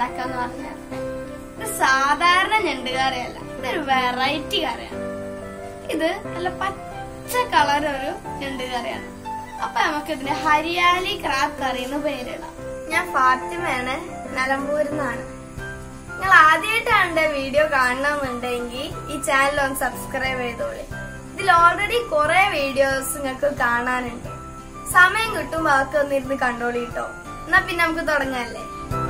ഉണ്ടാക്കാന്ന് പറഞ്ഞാൽ ഇത് സാധാരണ ഞണ്ട് കറിയല്ല ഇതൊരു വെറൈറ്റി കറിയാണ് ഇത് നല്ല പച്ച കളർ ഒരു ഞണ്ട് കറിയാണ് അപ്പൊ നമുക്ക് ഇതിന് ഹരിയാലി ക്രാബ് കറി എന്ന് പേരിടാം ഞാൻ ഫാത്തിമയാണ് നിലമ്പൂരിൽ നിന്നാണ് നിങ്ങൾ ആദ്യമായിട്ടാണ് എന്റെ വീഡിയോ കാണണമെന്നുണ്ടെങ്കിൽ ഈ ചാനൽ ഒന്ന് സബ്സ്ക്രൈബ് ചെയ്തോളി ഇതിൽ ഓൾറെഡി കുറെ വീഡിയോസ് നിങ്ങൾക്ക് കാണാനുണ്ട് സമയം കിട്ടുമ്പോ അതൊക്കെ ഒന്ന് ഇരുന്ന് കണ്ടോളി കേട്ടോ എന്നാ പിന്നെ നമുക്ക് തുടങ്ങാല്ലേ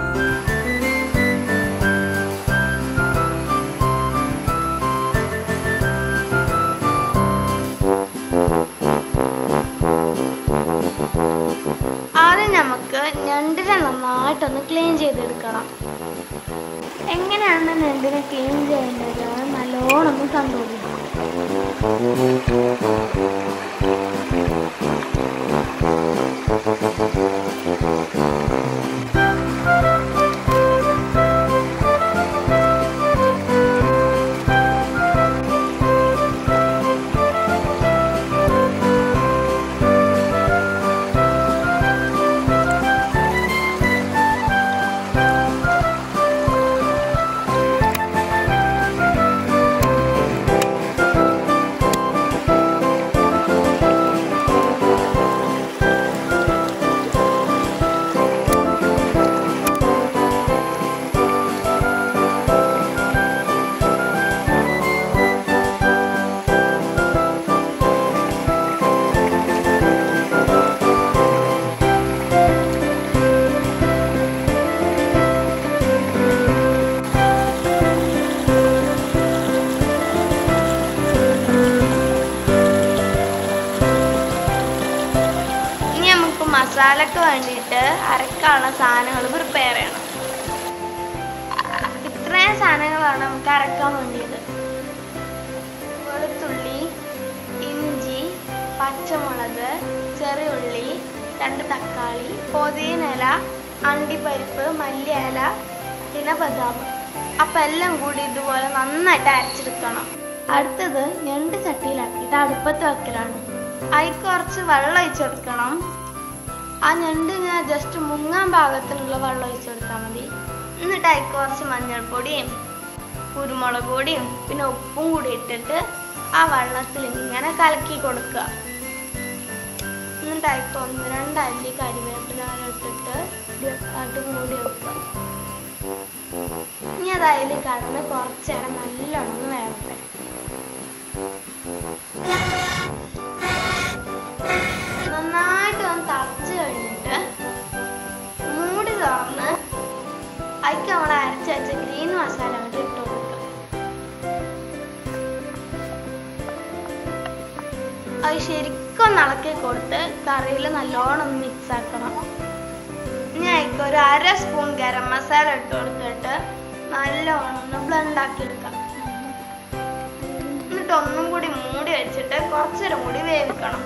ആദ്യം നമുക്ക് ഞണ്ടിനെ നന്നായിട്ടൊന്ന് ക്ലീൻ ചെയ്തെടുക്കണം എങ്ങനെയാണ് ഞണ്ടിനെ ക്ലീൻ ചെയ്യേണ്ടത് നല്ലോണം ഒന്ന് കണ്ടുപിടിക്കണം ഇനി നമുക്ക് മസാലക്ക് വേണ്ടിയിട്ട് അരക്കാനുള്ള സാധനങ്ങൾ പ്രിപ്പയർ ചെയ്യണം ഇത്രയും സാധനങ്ങളാണ് നമുക്ക് അരക്കാൻ വേണ്ടിയത് വെളുത്തുള്ളി ഇഞ്ചി പച്ചമുളക് ചെറിയുള്ളി രണ്ട് തക്കാളി പൊതിനയില അണ്ടിപ്പരിപ്പ് മല്ലിയില പിന്നെ ബദാം അപ്പം എല്ലാം കൂടി ഇതുപോലെ നന്നായിട്ട് അരച്ചെടുക്കണം അടുത്തത് ഞണ്ട് ചട്ടിയിലാക്കിയിട്ട് അടുപ്പത്ത് വെക്കലാണ് അതിൽ കുറച്ച് വെള്ളം ഒഴിച്ചു കൊടുക്കണം ആ ഞണ്ട് ഇങ്ങനെ ജസ്റ്റ് മുങ്ങാൻ പാകത്തിനുള്ള വെള്ളം ഒഴിച്ചു കൊടുത്താൽ മതി എന്നിട്ട് അതിൽ കുറച്ച് മഞ്ഞൾപ്പൊടിയും കുരുമുളക് പൊടിയും പിന്നെ ഉപ്പും കൂടി ഇട്ടിട്ട് ആ വെള്ളത്തിൽ ഇങ്ങനെ കലക്കി കൊടുക്കുക എന്നിട്ട് അതിൽ ഒന്ന് രണ്ട് അല്ലി കരിവേപ്പില ഇട്ടിട്ട് അത് മൂടി വെക്കുക ഇനി അത് അതിൽ കടന്ന് കുറച്ചേരം നല്ലോണം വേവട്ടെ നന്നായിട്ട് ഒന്ന് തറച്ച് കഴിഞ്ഞിട്ട് മൂടി തുറന്ന് അതിക്ക് നമ്മൾ അരച്ച് വെച്ച ഗ്രീൻ മസാല അങ്ങോട്ട് ഇട്ട് കൊടുക്കുക അത് ശരിക്കും ഒന്ന് ഇളക്കി കൊടുത്ത് കറിയിൽ നല്ലോണം ഒന്ന് മിക്സ് ആക്കണം ഇനി അതിക്ക് ഒരു അര സ്പൂൺ ഗരം മസാല ഇട്ട് കൊടുത്തിട്ട് നല്ലോണം ഒന്ന് ബ്ലെൻഡ് ആക്കി എടുക്കാം എന്നിട്ട് ഒന്നും കൂടി മൂടി വെച്ചിട്ട് കുറച്ചേരം കൂടി വേവിക്കണം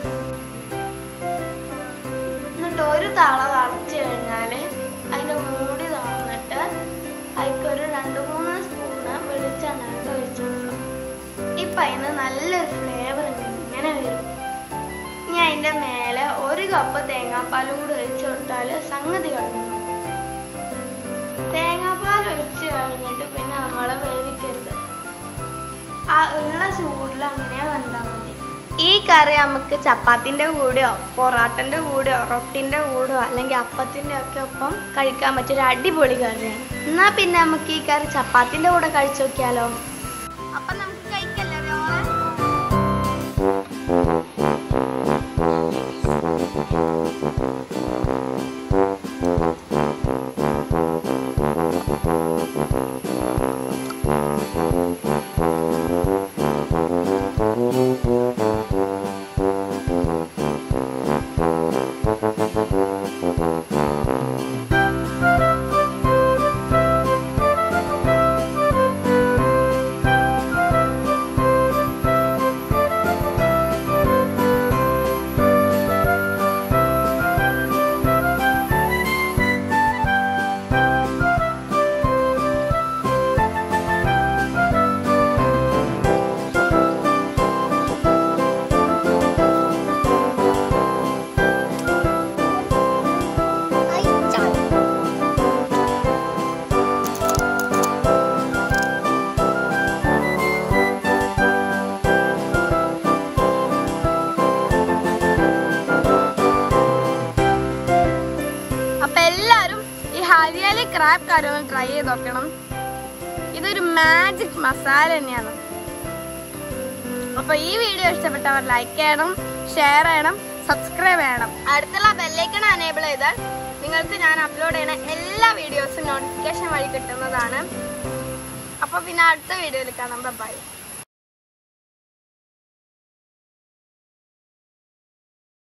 എന്നിട്ട് ഒരു തള തളച്ച് കഴിഞ്ഞാൽ അതിൻ്റെ മൂടി തുറന്നിട്ട് അതിക്കൊരു രണ്ട് മൂന്ന് സ്പൂണ് വെളിച്ചെണ്ണ ഇട്ട് ഒഴിച്ച് കൊടുക്കണം ഇപ്പം അതിന് നല്ലൊരു ഫ്ലേവർ ഇങ്ങനെ വരും ഇനി അതിൻ്റെ മേലെ ഒരു കപ്പ് തേങ്ങാപ്പാലും കൂടി ഒഴിച്ച് കൊടുത്താൽ സംഗതി കഴിഞ്ഞു തേങ്ങാപ്പാൽ ഒഴിച്ച് കഴിഞ്ഞിട്ട് പിന്നെ നമ്മൾ വേവിക്കരുത് ആ ഉള്ള ചൂടിൽ അങ്ങനെ വെന്താൽ മതി ഈ കറി നമുക്ക് ചപ്പാത്തിന്റെ കൂടെയോ പൊറാട്ടന്റെ കൂടെയോ റൊട്ടിന്റെ കൂടെയോ അല്ലെങ്കിൽ അപ്പത്തിന്റെ ഒക്കെ ഒപ്പം കഴിക്കാൻ പറ്റിയ ഒരു അടിപൊളി കറിയാണ് എന്നാ പിന്നെ നമുക്ക് ഈ കറി ചപ്പാത്തിന്റെ കൂടെ കഴിച്ചു നോക്കിയാലോ അപ്പൊ നമുക്ക് കഴിക്കല്ലേ മോളെ ക്രാബ് ഒന്ന് ട്രൈ ചെയ്ത് നോക്കണം ഇതൊരു മാജിക് മസാല തന്നെയാണ് അപ്പൊ ഈ വീഡിയോ ഇഷ്ടപ്പെട്ടവർ ലൈക്ക് ചെയ്യണം ഷെയർ ചെയ്യണം സബ്സ്ക്രൈബ് ചെയ്യണം അടുത്തുള്ള ബെല്ലൈക്കൺ അനേബിൾ ചെയ്താൽ നിങ്ങൾക്ക് ഞാൻ അപ്ലോഡ് ചെയ്യുന്ന എല്ലാ വീഡിയോസും നോട്ടിഫിക്കേഷൻ വഴി കിട്ടുന്നതാണ് അപ്പൊ പിന്നെ അടുത്ത വീഡിയോയിൽ കാണാം ബൈ